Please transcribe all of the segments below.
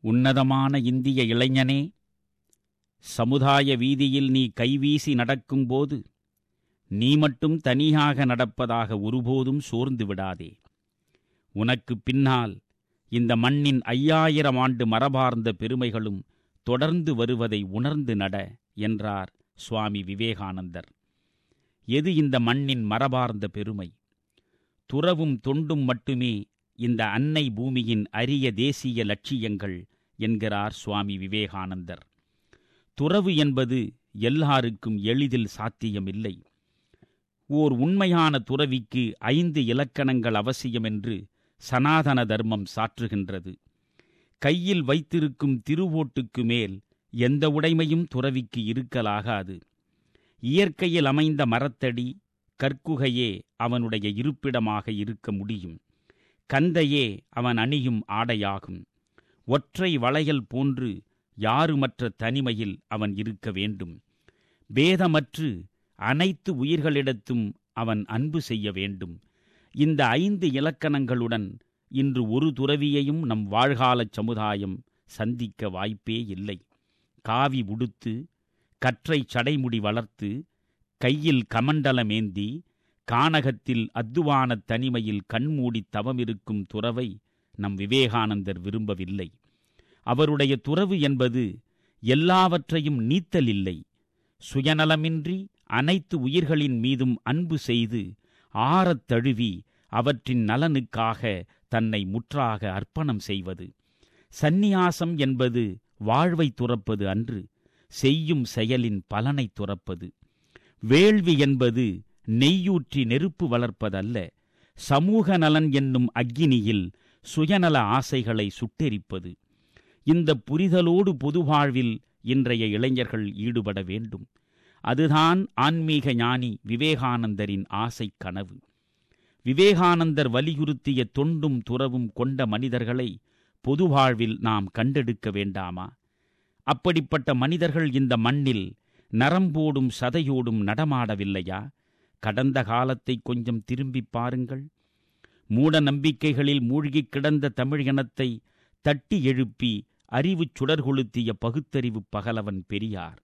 உன்னதமான இந்திய இளைஞனே சமுதாய வீதியில் நீ கைவீசி நடக்கும்போது நீ மட்டும் தனியாக நடப்பதாக ஒருபோதும் சோர்ந்து விடாதே உனக்கு பின்னால் இந்த மண்ணின் ஐயாயிரம் ஆண்டு மரபார்ந்த பெருமைகளும் தொடர்ந்து வருவதை உணர்ந்து நட என்றார் சுவாமி விவேகானந்தர் எது இந்த மண்ணின் மரபார்ந்த பெருமை துறவும் தொண்டும் மட்டுமே இந்த அன்னை பூமியின் அரிய தேசிய லட்சியங்கள் என்கிறார் சுவாமி விவேகானந்தர் துறவு என்பது எல்லாருக்கும் எளிதில் சாத்தியமில்லை ஓர் உண்மையான துறவிக்கு ஐந்து இலக்கணங்கள் அவசியம் என்று சனாதன தர்மம் சாற்றுகின்றது கையில் வைத்திருக்கும் திருவோட்டுக்கு மேல் எந்த உடைமையும் துறவிக்கு இருக்கலாகாது இயற்கையில் அமைந்த மரத்தடி கற்குகையே அவனுடைய இருப்பிடமாக இருக்க முடியும் கந்தையே அவன் அணியும் ஆடையாகும் ஒற்றை வளையல் போன்று யாருமற்ற தனிமையில் அவன் இருக்க வேண்டும் பேதமற்று அனைத்து உயிர்களிடத்தும் அவன் அன்பு செய்ய வேண்டும் இந்த ஐந்து இலக்கணங்களுடன் இன்று ஒரு துறவியையும் நம் வாழ்காலச் சமுதாயம் சந்திக்க வாய்ப்பே இல்லை காவி உடுத்து கற்றை சடைமுடி வளர்த்து கையில் கமண்டலமேந்தி கானகத்தில் அத்துவான தனிமையில் கண்மூடி தவமிருக்கும் துறவை நம் விவேகானந்தர் விரும்பவில்லை அவருடைய துறவு என்பது எல்லாவற்றையும் நீத்தல் இல்லை சுயநலமின்றி அனைத்து உயிர்களின் மீதும் அன்பு செய்து ஆறத் தழுவி அவற்றின் நலனுக்காக தன்னை முற்றாக அர்ப்பணம் செய்வது சந்நியாசம் என்பது வாழ்வை துறப்பது அன்று செய்யும் செயலின் பலனை துறப்பது வேள்வி என்பது நெய்யூற்றி நெருப்பு வளர்ப்பதல்ல சமூக நலன் என்னும் அக்கினியில் சுயநல ஆசைகளை சுட்டெரிப்பது இந்த புரிதலோடு பொதுவாழ்வில் இன்றைய இளைஞர்கள் ஈடுபட வேண்டும் அதுதான் ஆன்மீக ஞானி விவேகானந்தரின் ஆசை கனவு விவேகானந்தர் வலியுறுத்திய தொண்டும் துறவும் கொண்ட மனிதர்களை பொதுவாழ்வில் நாம் கண்டெடுக்க வேண்டாமா அப்படிப்பட்ட மனிதர்கள் இந்த மண்ணில் நரம்போடும் சதையோடும் நடமாடவில்லையா கடந்த காலத்தை கொஞ்சம் திரும்பிப் பாருங்கள் மூட நம்பிக்கைகளில் மூழ்கிக் கிடந்த தமிழ் இனத்தை தட்டி எழுப்பி அறிவுச் சுடர் கொளுத்திய பகுத்தறிவு பகலவன் பெரியார்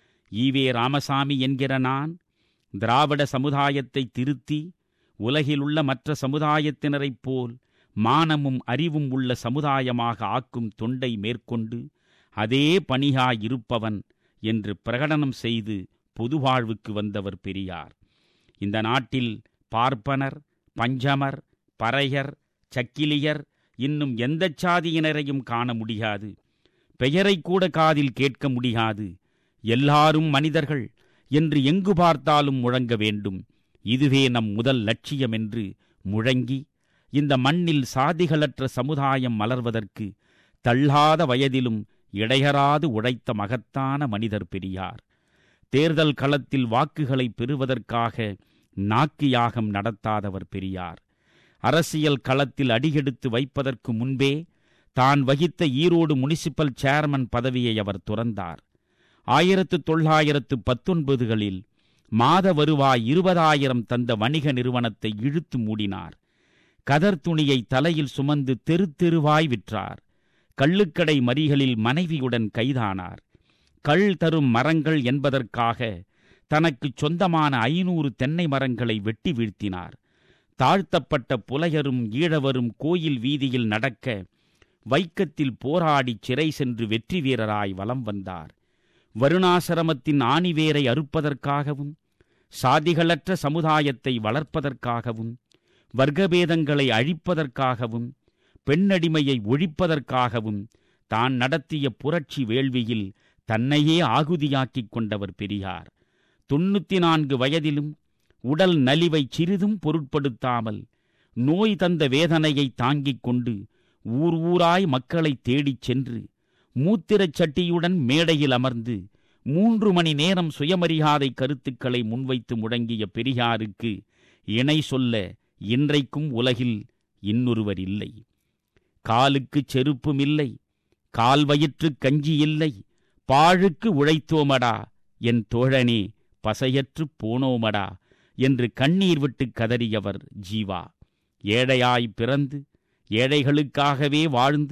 ஈவே ராமசாமி என்கிற நான் திராவிட சமுதாயத்தை திருத்தி உலகிலுள்ள மற்ற சமுதாயத்தினரைப் போல் மானமும் அறிவும் உள்ள சமுதாயமாக ஆக்கும் தொண்டை மேற்கொண்டு அதே பணியாயிருப்பவன் என்று பிரகடனம் செய்து பொதுவாழ்வுக்கு வந்தவர் பெரியார் இந்த நாட்டில் பார்ப்பனர் பஞ்சமர் பறையர் சக்கிலியர் இன்னும் எந்தச் சாதியினரையும் காண முடியாது பெயரை கூட காதில் கேட்க முடியாது எல்லாரும் மனிதர்கள் என்று எங்கு பார்த்தாலும் முழங்க வேண்டும் இதுவே நம் முதல் லட்சியம் என்று முழங்கி இந்த மண்ணில் சாதிகளற்ற சமுதாயம் மலர்வதற்கு தள்ளாத வயதிலும் இடையறாது உழைத்த மகத்தான மனிதர் பெரியார் தேர்தல் களத்தில் வாக்குகளை பெறுவதற்காக நாக்கு யாகம் நடத்தாதவர் பெரியார் அரசியல் களத்தில் அடியெடுத்து வைப்பதற்கு முன்பே தான் வகித்த ஈரோடு முனிசிபல் சேர்மன் பதவியை அவர் துறந்தார் ஆயிரத்து தொள்ளாயிரத்து பத்தொன்பதுகளில் மாத வருவாய் இருபதாயிரம் தந்த வணிக நிறுவனத்தை இழுத்து மூடினார் கதர் துணியை தலையில் சுமந்து தெரு தெருவாய் விற்றார் கள்ளுக்கடை மறிகளில் மனைவியுடன் கைதானார் கள் தரும் மரங்கள் என்பதற்காக தனக்கு சொந்தமான ஐநூறு தென்னை மரங்களை வெட்டி வீழ்த்தினார் தாழ்த்தப்பட்ட புலையரும் ஈழவரும் கோயில் வீதியில் நடக்க வைக்கத்தில் போராடி சிறை சென்று வெற்றி வீரராய் வலம் வந்தார் வருணாசிரமத்தின் ஆணிவேரை அறுப்பதற்காகவும் சாதிகளற்ற சமுதாயத்தை வளர்ப்பதற்காகவும் வர்க்கபேதங்களை அழிப்பதற்காகவும் பெண்ணடிமையை ஒழிப்பதற்காகவும் தான் நடத்திய புரட்சி வேள்வியில் தன்னையே ஆகுதியாக்கிக் கொண்டவர் பெரியார் தொண்ணூத்தி நான்கு வயதிலும் உடல் நலிவை சிறிதும் பொருட்படுத்தாமல் நோய் தந்த வேதனையை தாங்கிக் கொண்டு ஊர் ஊராய் மக்களை தேடிச் சென்று மூத்திரச் சட்டியுடன் மேடையில் அமர்ந்து மூன்று மணி நேரம் சுயமரியாதை கருத்துக்களை முன்வைத்து முழங்கிய பெரியாருக்கு இணை சொல்ல இன்றைக்கும் உலகில் இன்னொருவர் இல்லை காலுக்குச் செருப்பும் இல்லை கால் வயிற்றுக் கஞ்சி இல்லை பாழுக்கு உழைத்தோமடா என் தோழனே பசையற்றுப் போனோமடா என்று கண்ணீர் விட்டு கதறியவர் ஜீவா ஏழையாய் பிறந்து ஏழைகளுக்காகவே வாழ்ந்து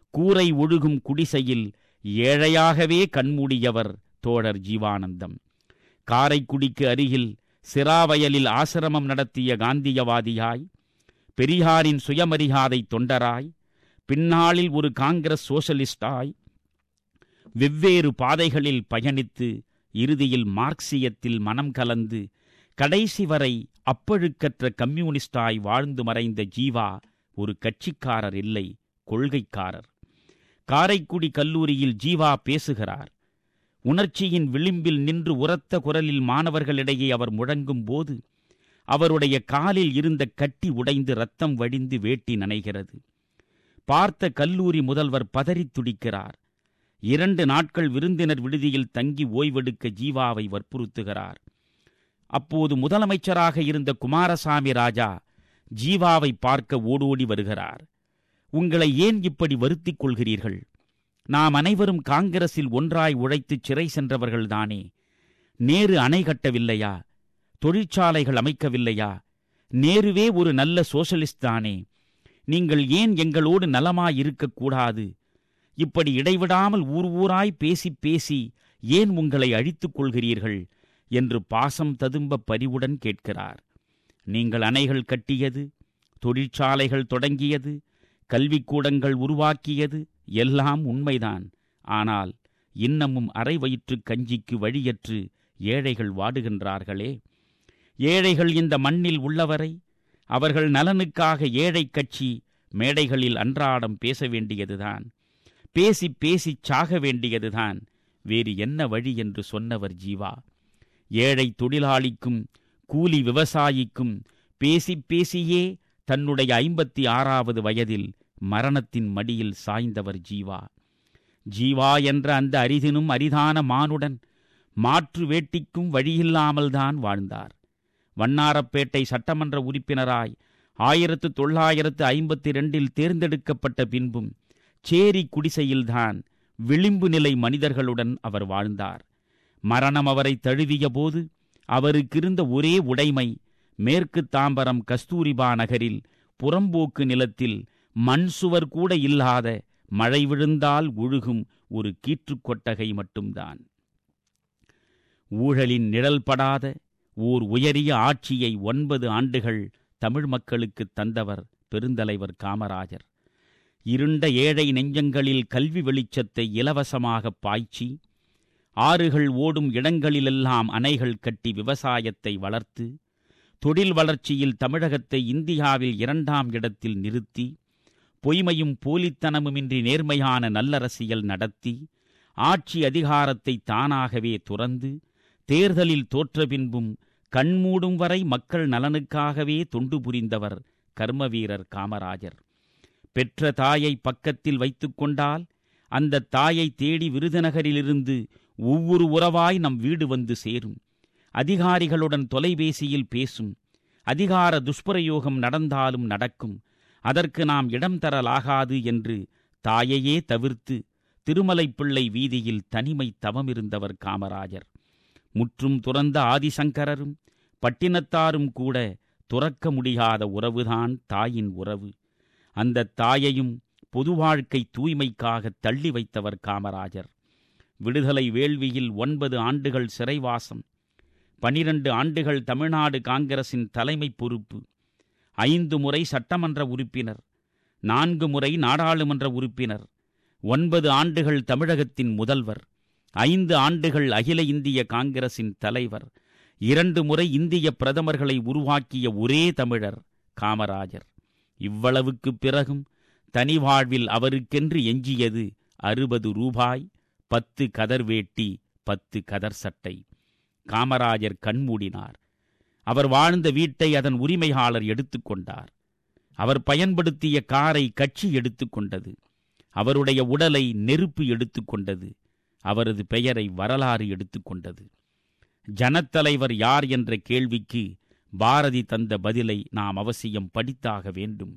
கூரை ஒழுகும் குடிசையில் ஏழையாகவே கண்மூடியவர் தோழர் ஜீவானந்தம் காரைக்குடிக்கு அருகில் சிராவயலில் ஆசிரமம் நடத்திய காந்தியவாதியாய் பெரியாரின் சுயமரியாதை தொண்டராய் பின்னாளில் ஒரு காங்கிரஸ் சோசலிஸ்டாய் வெவ்வேறு பாதைகளில் பயணித்து இறுதியில் மார்க்சியத்தில் மனம் கலந்து கடைசி வரை அப்பழுக்கற்ற கம்யூனிஸ்டாய் வாழ்ந்து மறைந்த ஜீவா ஒரு கட்சிக்காரர் இல்லை கொள்கைக்காரர் காரைக்குடி கல்லூரியில் ஜீவா பேசுகிறார் உணர்ச்சியின் விளிம்பில் நின்று உரத்த குரலில் மாணவர்களிடையே அவர் முழங்கும் போது அவருடைய காலில் இருந்த கட்டி உடைந்து ரத்தம் வடிந்து வேட்டி நனைகிறது பார்த்த கல்லூரி முதல்வர் பதறித் துடிக்கிறார் இரண்டு நாட்கள் விருந்தினர் விடுதியில் தங்கி ஓய்வெடுக்க ஜீவாவை வற்புறுத்துகிறார் அப்போது முதலமைச்சராக இருந்த குமாரசாமி ராஜா ஜீவாவை பார்க்க ஓடோடி வருகிறார் உங்களை ஏன் இப்படி வருத்திக் கொள்கிறீர்கள் நாம் அனைவரும் காங்கிரஸில் ஒன்றாய் உழைத்து சிறை சென்றவர்கள்தானே நேரு அணை கட்டவில்லையா தொழிற்சாலைகள் அமைக்கவில்லையா நேருவே ஒரு நல்ல சோசலிஸ்ட் தானே நீங்கள் ஏன் எங்களோடு நலமாயிருக்கக்கூடாது இப்படி இடைவிடாமல் ஊர் ஊராய் பேசி பேசி ஏன் உங்களை அழித்துக் கொள்கிறீர்கள் என்று பாசம் ததும்ப பரிவுடன் கேட்கிறார் நீங்கள் அணைகள் கட்டியது தொழிற்சாலைகள் தொடங்கியது கல்விக்கூடங்கள் உருவாக்கியது எல்லாம் உண்மைதான் ஆனால் இன்னமும் அரை வயிற்றுக் கஞ்சிக்கு வழியற்று ஏழைகள் வாடுகின்றார்களே ஏழைகள் இந்த மண்ணில் உள்ளவரை அவர்கள் நலனுக்காக ஏழை கட்சி மேடைகளில் அன்றாடம் பேச வேண்டியதுதான் பேசி பேசி சாக வேண்டியதுதான் வேறு என்ன வழி என்று சொன்னவர் ஜீவா ஏழை தொழிலாளிக்கும் கூலி விவசாயிக்கும் பேசி பேசியே தன்னுடைய ஐம்பத்தி ஆறாவது வயதில் மரணத்தின் மடியில் சாய்ந்தவர் ஜீவா ஜீவா என்ற அந்த அரிதினும் அரிதான மானுடன் மாற்று வேட்டிக்கும் வழியில்லாமல்தான் வாழ்ந்தார் வண்ணாரப்பேட்டை சட்டமன்ற உறுப்பினராய் ஆயிரத்து தொள்ளாயிரத்து ஐம்பத்தி ரெண்டில் தேர்ந்தெடுக்கப்பட்ட பின்பும் சேரி குடிசையில்தான் விளிம்பு நிலை மனிதர்களுடன் அவர் வாழ்ந்தார் மரணம் அவரை தழுவிய போது அவருக்கிருந்த ஒரே உடைமை மேற்கு தாம்பரம் கஸ்தூரிபா நகரில் புறம்போக்கு நிலத்தில் மண் சுவர் கூட இல்லாத மழை விழுந்தால் ஒழுகும் ஒரு கீற்றுக் கொட்டகை மட்டும்தான் ஊழலின் நிழல் படாத ஓர் உயரிய ஆட்சியை ஒன்பது ஆண்டுகள் தமிழ் மக்களுக்கு தந்தவர் பெருந்தலைவர் காமராஜர் இருண்ட ஏழை நெஞ்சங்களில் கல்வி வெளிச்சத்தை இலவசமாக பாய்ச்சி ஆறுகள் ஓடும் இடங்களிலெல்லாம் அணைகள் கட்டி விவசாயத்தை வளர்த்து தொழில் வளர்ச்சியில் தமிழகத்தை இந்தியாவில் இரண்டாம் இடத்தில் நிறுத்தி பொய்மையும் போலித்தனமுமின்றி நேர்மையான நல்லரசியல் நடத்தி ஆட்சி அதிகாரத்தை தானாகவே துறந்து தேர்தலில் தோற்ற பின்பும் கண்மூடும் வரை மக்கள் நலனுக்காகவே தொண்டு புரிந்தவர் கர்மவீரர் காமராஜர் பெற்ற தாயை பக்கத்தில் வைத்துக் கொண்டால் அந்த தாயை தேடி விருதுநகரிலிருந்து ஒவ்வொரு உறவாய் நம் வீடு வந்து சேரும் அதிகாரிகளுடன் தொலைபேசியில் பேசும் அதிகார துஷ்பிரயோகம் நடந்தாலும் நடக்கும் அதற்கு நாம் இடம் தரலாகாது என்று தாயையே தவிர்த்து திருமலைப்பிள்ளை வீதியில் தனிமை தவமிருந்தவர் காமராஜர் முற்றும் துறந்த ஆதிசங்கரரும் பட்டினத்தாரும் கூட துறக்க முடியாத உறவுதான் தாயின் உறவு அந்த தாயையும் பொது வாழ்க்கை தூய்மைக்காக தள்ளி வைத்தவர் காமராஜர் விடுதலை வேள்வியில் ஒன்பது ஆண்டுகள் சிறைவாசம் பனிரண்டு ஆண்டுகள் தமிழ்நாடு காங்கிரசின் தலைமை பொறுப்பு ஐந்து முறை சட்டமன்ற உறுப்பினர் நான்கு முறை நாடாளுமன்ற உறுப்பினர் ஒன்பது ஆண்டுகள் தமிழகத்தின் முதல்வர் ஐந்து ஆண்டுகள் அகில இந்திய காங்கிரசின் தலைவர் இரண்டு முறை இந்திய பிரதமர்களை உருவாக்கிய ஒரே தமிழர் காமராஜர் இவ்வளவுக்குப் பிறகும் தனி வாழ்வில் அவருக்கென்று எஞ்சியது அறுபது ரூபாய் பத்து கதர் வேட்டி பத்து கதர் சட்டை காமராஜர் கண்மூடினார் அவர் வாழ்ந்த வீட்டை அதன் உரிமையாளர் எடுத்துக்கொண்டார் அவர் பயன்படுத்திய காரை கட்சி எடுத்துக்கொண்டது அவருடைய உடலை நெருப்பு எடுத்துக்கொண்டது அவரது பெயரை வரலாறு எடுத்துக்கொண்டது ஜனத்தலைவர் யார் என்ற கேள்விக்கு பாரதி தந்த பதிலை நாம் அவசியம் படித்தாக வேண்டும்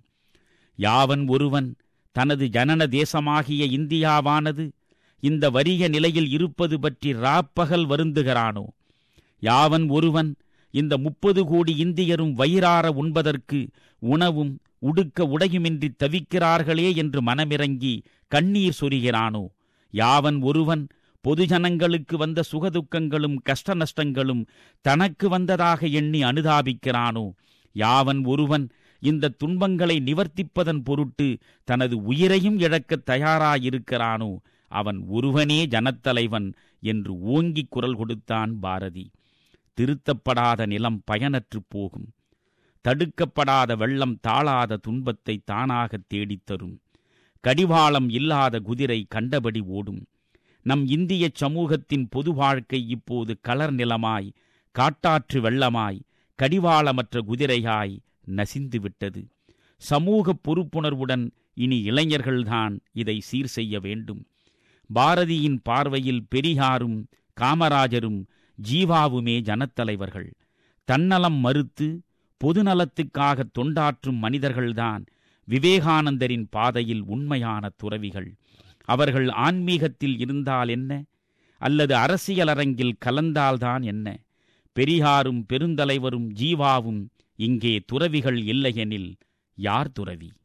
யாவன் ஒருவன் தனது ஜனன தேசமாகிய இந்தியாவானது இந்த வறிய நிலையில் இருப்பது பற்றி ராப்பகல் வருந்துகிறானோ யாவன் ஒருவன் இந்த முப்பது கோடி இந்தியரும் வயிறார உண்பதற்கு உணவும் உடுக்க உடையுமின்றி தவிக்கிறார்களே என்று மனமிறங்கி கண்ணீர் சொரிகிறானோ யாவன் ஒருவன் பொதுஜனங்களுக்கு வந்த சுகதுக்கங்களும் கஷ்ட நஷ்டங்களும் தனக்கு வந்ததாக எண்ணி அனுதாபிக்கிறானோ யாவன் ஒருவன் இந்த துன்பங்களை நிவர்த்திப்பதன் பொருட்டு தனது உயிரையும் இழக்கத் தயாராயிருக்கிறானோ அவன் ஒருவனே ஜனத்தலைவன் என்று ஓங்கிக் குரல் கொடுத்தான் பாரதி திருத்தப்படாத நிலம் பயனற்றுப் போகும் தடுக்கப்படாத வெள்ளம் தாளாத துன்பத்தை தானாகத் தேடித் தரும் கடிவாளம் இல்லாத குதிரை கண்டபடி ஓடும் நம் இந்திய சமூகத்தின் பொது வாழ்க்கை இப்போது கலர் நிலமாய் காட்டாற்று வெள்ளமாய் கடிவாளமற்ற குதிரையாய் நசிந்து விட்டது சமூக பொறுப்புணர்வுடன் இனி இளைஞர்கள்தான் இதை சீர் செய்ய வேண்டும் பாரதியின் பார்வையில் பெரியாரும் காமராஜரும் ஜீவாவுமே ஜனத்தலைவர்கள் தன்னலம் மறுத்து பொதுநலத்துக்காக தொண்டாற்றும் மனிதர்கள்தான் விவேகானந்தரின் பாதையில் உண்மையான துறவிகள் அவர்கள் ஆன்மீகத்தில் இருந்தால் என்ன அல்லது அரசியல் அரங்கில் கலந்தால்தான் என்ன பெரியாரும் பெருந்தலைவரும் ஜீவாவும் இங்கே துறவிகள் இல்லையெனில் யார் துறவி